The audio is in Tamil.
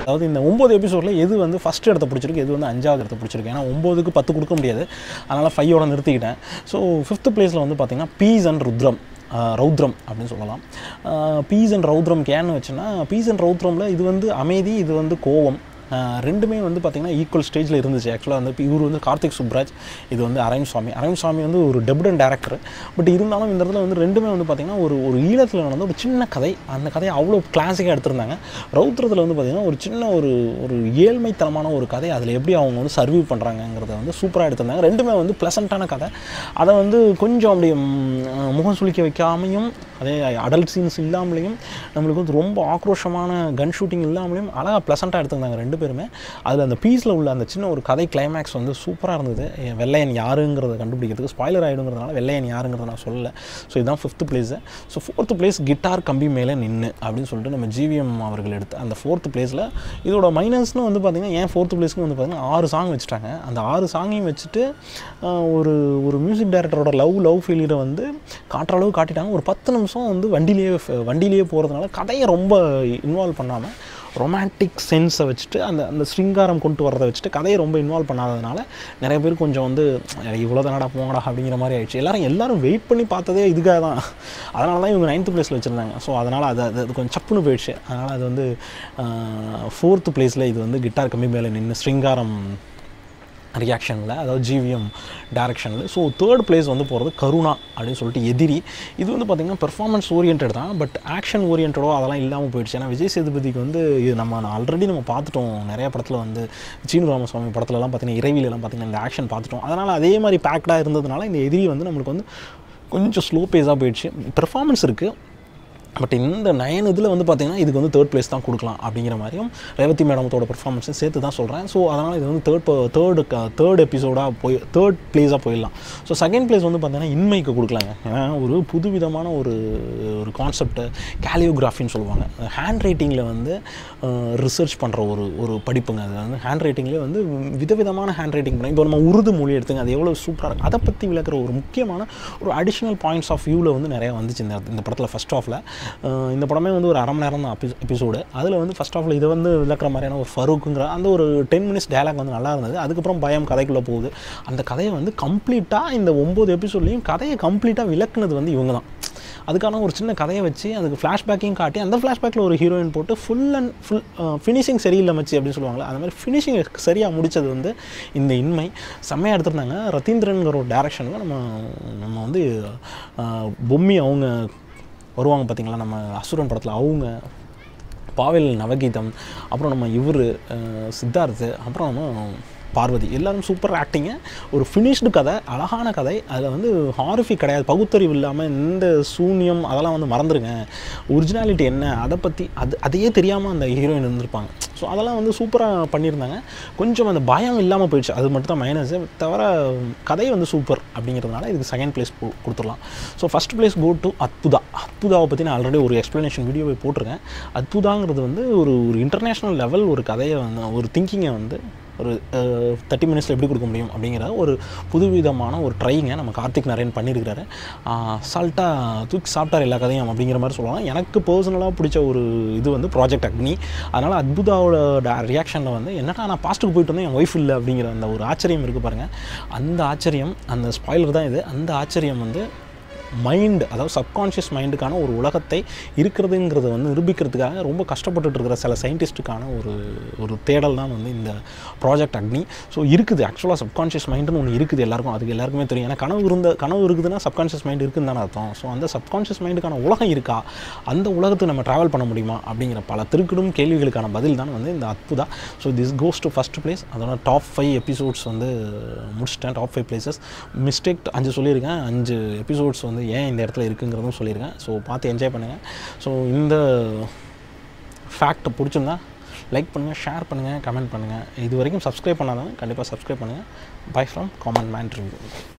அதாவது இந்த ஒம்பது எபிசோடில் எது வந்து ஃபஸ்ட் இடத்த பிடிச்சிருக்கு எது வந்து அஞ்சாவது இடத்த பிடிச்சிருக்கு ஏன்னா ஒம்போதுக்கு பத்து கொடுக்க முடியாது அதனால் ஃபையோட நிறுத்திக்கிட்டேன் ஸோ ஃபிஃப்த் பிளேஸில் வந்து பார்த்திங்கன்னா பீஸ் அண்ட் ருத்ரம் ஆஹ் ரௌத்ரம் அப்படின்னு சொல்லலாம் பீஸ் அண்ட் ரௌத்ரம் கேன்னு வச்சுன்னா பீஸ் அண்ட் ரௌத்ரமில் இது வந்து அமைதி இது வந்து கோவம் ஆஹ் ரெண்டுமே வந்து பார்த்திங்கன்னா ஈக்குவல் ஸ்டேஜில் இருந்துச்சு ஆக்சுவலாக வந்து இப்போ இவர் வந்து கார்த்திக் சுப்ராஜ் இது வந்து அரவிந்த் சுவாமி அரவிந்த் சுவாமி வந்து ஒரு டெபுடன் டேரக்டர் பட் இருந்தாலும் இந்த இடத்துல வந்து ரெண்டுமே வந்து பார்த்திங்கன்னா ஒரு ஒரு ஈழத்தில் நடந்த ஒரு சின்ன கதை அந்த கதையை அவ்வளோ கிளாசிக்காக எடுத்திருந்தாங்க ரௌத்ரத்தில் வந்து பார்த்திங்கன்னா ஒரு சின்ன ஒரு ஒரு ஏழ்மைத்தனமான ஒரு கதை அதில் எப்படி அவங்க வந்து சர்வீவ் பண்ணுறாங்கங்கிறத வந்து சூப்பராக எடுத்திருந்தாங்க ரெண்டுமே வந்து ப்ளசண்ட்டான கதை அதை வந்து கொஞ்சம் அப்படி ம், முகம் சுளிக்க வைக்காமையும் அதே அடல்ட் சீன்ஸ் இல்லாமலேயும் நம்மளுக்கு வந்து ரொம்ப ஆக்ரோஷமான கன் ஷூட்டிங் இல்லாமலேயும் அழகாக ப்ளசண்ட்டாக எடுத்திருந்தாங்க ரெண்டு பேருமே அதில் அந்த பீஸில் உள்ள அந்த சின்ன ஒரு கதை கிளைமேக்ஸ் வந்து சூப்பராக இருந்தது என் வெள்ளையன் யாருங்கிறத கண்டுபிடிக்கிறதுக்கு ஸ்பாய்லர் ஆகிடுங்கிறதுனால வெள்ளையன் யாருங்கிறத நான் சொல்லலை ஸோ இதுதான் fifth place so fourth place guitar கம்பி மேலே நின்று அப்படின்னு சொல்லிட்டு நம்ம ஜிவிஎம் அவர்கள் எடுத்த அந்த ஃபோர்த்து பிளேஸில் இதோட மைனஸ்னு வந்து பார்த்திங்கன்னா ஏன் ஃபோர்த்து பிளேஸ்க்கு வந்து பார்த்திங்கன்னா ஆறு சாங் வச்சுட்டாங்க அந்த ஆறு சாங்கையும் வச்சுட்டு ஆஹ், ஒரு ஒரு மியூசிக் டைரக்டரோட லவ் லவ் ஃபெயிலியரை வந்து காட்டுற அளவு காட்டிட்டாங்க ஒரு பத்து நிமிஷம் வந்து வண்டியிலேயே வண்டியிலேயே போகிறதுனால கதையை ரொம்ப இன்வால்வ் பண்ணாமல் ரொமான்டிக் சென்ஸை வச்சுட்டு அந்த அந்த ஸ்ருங்காரம் கொண்டு வரதை வச்சுட்டு கதையை ரொம்ப இன்வால்வ் பண்ணாததுனால நிறைய பேர் கொஞ்சம் வந்து இவ்வளோ தானடா போங்கடா அப்படிங்கிற மாதிரி ஆயிடுச்சு எல்லாரும் எல்லாரும் வெயிட் பண்ணி பார்த்ததே இதுக்காக தான் அதனால தான் இவங்க நைன்த் பிளேஸில் வச்சுருந்தாங்க ஸோ அதனால் அது அது அது கொஞ்சம் சப்புன்னு போயிடுச்சு அதனால் அது வந்து ஃபோர்த்து பிளேஸில் இது வந்து கிட்டார் கம்மி மேலே நின்று ஸ்ருங்காரம் ரியாக்ஷனில் அதாவது ஜிவிஎம் டேரக்ஷனில் ஸோ தேர்ட் பிளேஸ் வந்து போகிறது கருணா அப்படின்னு சொல்லிட்டு எதிரி இது வந்து பார்த்திங்கன்னா பெர்ஃபார்மன்ஸ் ஓரியன்ட் தான் பட் ஆக்ஷன் ஓரியன்டோ அதெல்லாம் இல்லாமல் போயிடுச்சு ஏன்னா விஜய் சேதுபதிக்கு வந்து இது நம்ம ஆல்ரெடி நம்ம பார்த்துட்டோம் நிறைய படத்தில் வந்து சீனு ராமசுவாமி படத்துலலாம் பார்த்தீங்கன்னா இறைவிலலாம் பார்த்தீங்கன்னா இந்த ஆக்ஷன் பார்த்துட்டோம் அதனால் அதே மாதிரி பேக்டாக இருந்ததுனால இந்த எதிரி வந்து நம்மளுக்கு வந்து கொஞ்சம் ஸ்லோ பேஸாக போயிடுச்சு பெர்ஃபார்மன்ஸ் இருக்குது பட் இந்த நயன் இதில் வந்து பார்த்தீங்கன்னா இதுக்கு வந்து தேர்ட் பிளேஸ் தான் கொடுக்கலாம் அப்படிங்கிற மாதிரியும் ரேவதி மேடமத்தோட பெர்ஃபார்மன்ஸும் சேர்த்து தான் சொல்கிறேன் ஸோ அதனால் இது வந்து தேர்ட் தேர்டு தேர்ட் எபிசோடாக போய் தேர்ட் பிளேஸாக போயிடலாம் ஸோ செகண்ட் பிளேஸ் வந்து பார்த்தீங்கன்னா இன்மைக்கு கொடுக்கலாங்க ஏன்னா ஒரு புதுவிதமான ஒரு ஒரு கான்செப்ட் கேலியோகிராஃபின்னு சொல்லுவாங்க ஹேண்ட் ரைட்டிங்கில் வந்து ரிசர்ச் பண்ணுற ஒரு ஒரு படிப்புங்க அது வந்து ஹேண்ட் ரைட்டிங்லேயே வந்து விதவிதமான ஹேண்ட் ரைட்டிங் பண்ணி இப்போ நம்ம உருது மொழி எடுத்துங்க அது எவ்வளோ சூப்பராக இருக்குது அதை பற்றி விளக்குற ஒரு முக்கியமான ஒரு அடிஷ்னல் பாயிண்ட்ஸ் ஆஃப் வியூவில் வந்து நிறையா வந்துச்சு இந்த இந்த படத்தில் ஃபஸ்ட் ஆஃபில் இந்த படமே வந்து ஒரு அரை மணி நேரம் தான் எபிசோடு அதில் வந்து ஃபஸ்ட் ஆஃபில் இதை வந்து விளக்குற மாதிரியான ஒரு ஃபரூக்குங்கிற அந்த ஒரு டென் மினிட்ஸ் டயலாக் வந்து நல்லா இருந்தது அதுக்கப்புறம் பயம் கதைக்குள்ளே போகுது அந்த கதையை வந்து கம்ப்ளீட்டாக இந்த ஒம்பது எபிசோட்லேயும் கதையை கம்ப்ளீட்டாக விளக்குனது வந்து இவங்க தான் அதுக்கான ஒரு சின்ன கதையை வச்சு அதுக்கு ஃப்ளாஷ்பேக்கையும் காட்டி அந்த ஃப்ளாஷ்பேக்கில் ஒரு ஹீரோயின் போட்டு ஃபுல் அண்ட் ஃபுல் ஃபினிஷிங் சரியில்லை மச்சி அப்படின்னு சொல்லுவாங்களே அந்த மாதிரி ஃபினிஷிங் சரியாக முடித்தது வந்து இந்த இன்மை செம்மையாக எடுத்திருந்தாங்க ரத்தீந்திரன்கிற ஒரு டேரக்ஷனில் நம்ம நம்ம வந்து அஹ், பொம்மி அவங்க வருவாங்க பார்த்தீங்களா நம்ம அசுரன் படத்தில் அவங்க பாவல் நவகீதம் அப்புறம் நம்ம இவர் சித்தார்த்து அப்புறம் நம்ம பார்வதி எல்லாரும் சூப்பர் ஆக்டிங்கு ஒரு ஃபினிஷ்டு கதை அழகான கதை அதில் வந்து ஹாரிஃபிக் கிடையாது பகுத்தறிவு இல்லாமல் இந்த சூன்யம் அதெல்லாம் வந்து மறந்துடுங்க ஒரிஜினாலிட்டி என்ன அதை பற்றி அது அதையே தெரியாமல் அந்த ஹீரோயின் இருந்திருப்பாங்க ஸோ அதெல்லாம் வந்து சூப்பராக பண்ணியிருந்தாங்க கொஞ்சம் அந்த பயம் இல்லாமல் போயிடுச்சு அது மட்டும் தான் மைனஸ் தவிர கதை வந்து சூப்பர் அப்படிங்கிறதுனால இதுக்கு செகண்ட் பிளேஸ் கொடுத்துடலாம் so first place go to அத்புதா அத்புதாவை பற்றி நான் ஆல்ரெடி ஒரு எக்ஸ்ப்ளனேஷன் வீடியோவை போட்டிருக்கேன் அத்புதாங்கிறது வந்து ஒரு ஒரு இன்டர்நேஷ்னல் லெவல் ஒரு கதையை வந்து ஒரு திங்கிங்கை வந்து ஒரு தேர்ட்டி மினிட்ஸில் எப்படி கொடுக்க முடியும் அப்படிங்கிற ஒரு புதுவிதமான ஒரு ட்ரைங்க நம்ம கார்த்திக் நரேன் பண்ணியிருக்கிறாரு சால்ட்டாக தூக்கி சாப்பிட்டார் எல்லா கதையும் அப்படிங்கிற மாதிரி சொல்லலாம் எனக்கு பர்சனலாக பிடிச்ச ஒரு இது வந்து ப்ராஜெக்ட் அக்னி அதனால் அத்புதாவோட ரியாக்ஷனில் வந்து என்னடா நான் பாஸ்ட்டுக்கு போயிட்டு வந்தேன் என் ஒய்ஃப் இல்லை அப்படிங்கிற அந்த ஒரு ஆச்சரியம் இருக்குது பாருங்கள் அந்த ஆச்சரியம் அந்த ஸ்பாயிலர் தான் இது அந்த ஆச்சரியம் வந்து மைண்ட் அதாவது சப்கான்ஷியஸ் மைண்டுக்கான ஒரு உலகத்தை இருக்கிறதுங்கிறத வந்து நிரூபிக்கிறதுக்காக ரொம்ப கஷ்டப்பட்டுட்டு இருக்கிற சில சயின்டிஸ்ட்டுக்கான ஒரு ஒரு தேடல் தான் வந்து இந்த ப்ராஜெக்ட் அக்னி ஸோ இருக்குது ஆக்சுவலாக சப்கான்ஷியஸ் மைண்டுன்னு ஒன்று இருக்குது எல்லாருக்கும் அதுக்கு எல்லாருக்குமே தெரியும் ஏன்னா கனவு இருந்த கனவு இருக்குதுன்னா சப்கான்ஷியஸ் மைண்ட் இருக்குன்னு தானே அர்த்தம் ஸோ அந்த சப்கான்ஷியஸ் மைண்டுக்கான உலகம் இருக்கா அந்த உலகத்துக்கு நம்ம ட்ராவல் பண்ண முடியுமா அப்படிங்கிற பல திருக்கிடும் கேள்விகளுக்கான பதில் தான் வந்து இந்த அத்புதா so this goes to first place அதோட டாப் ஃபைவ் எபிசோட்ஸ் வந்து முடிச்சிட்டேன் டாப் ஃபைவ் பிளேசஸ் மிஸ்டேக் அஞ்சு சொல்லியிருக்கேன் அஞ்சு எபிசோட்ஸ் வந்து ஏன் இந்த இடத்துல இருக்குங்கிறதும் சொல்லியிருக்கேன் ஸோ பார்த்து என்ஜாய் பண்ணுங்கள் ஸோ இந்த ஃபேக்ட் பிடிச்சிருந்தா லைக் பண்ணுங்கள் ஷேர் பண்ணுங்கள் கமெண்ட் பண்ணுங்கள் இது வரைக்கும் சப்ஸ்கிரைப் பண்ணாதவங்க கண்டிப்பாக சப்ஸ்கிரைப் பண்ணுங்கள் bye from common man review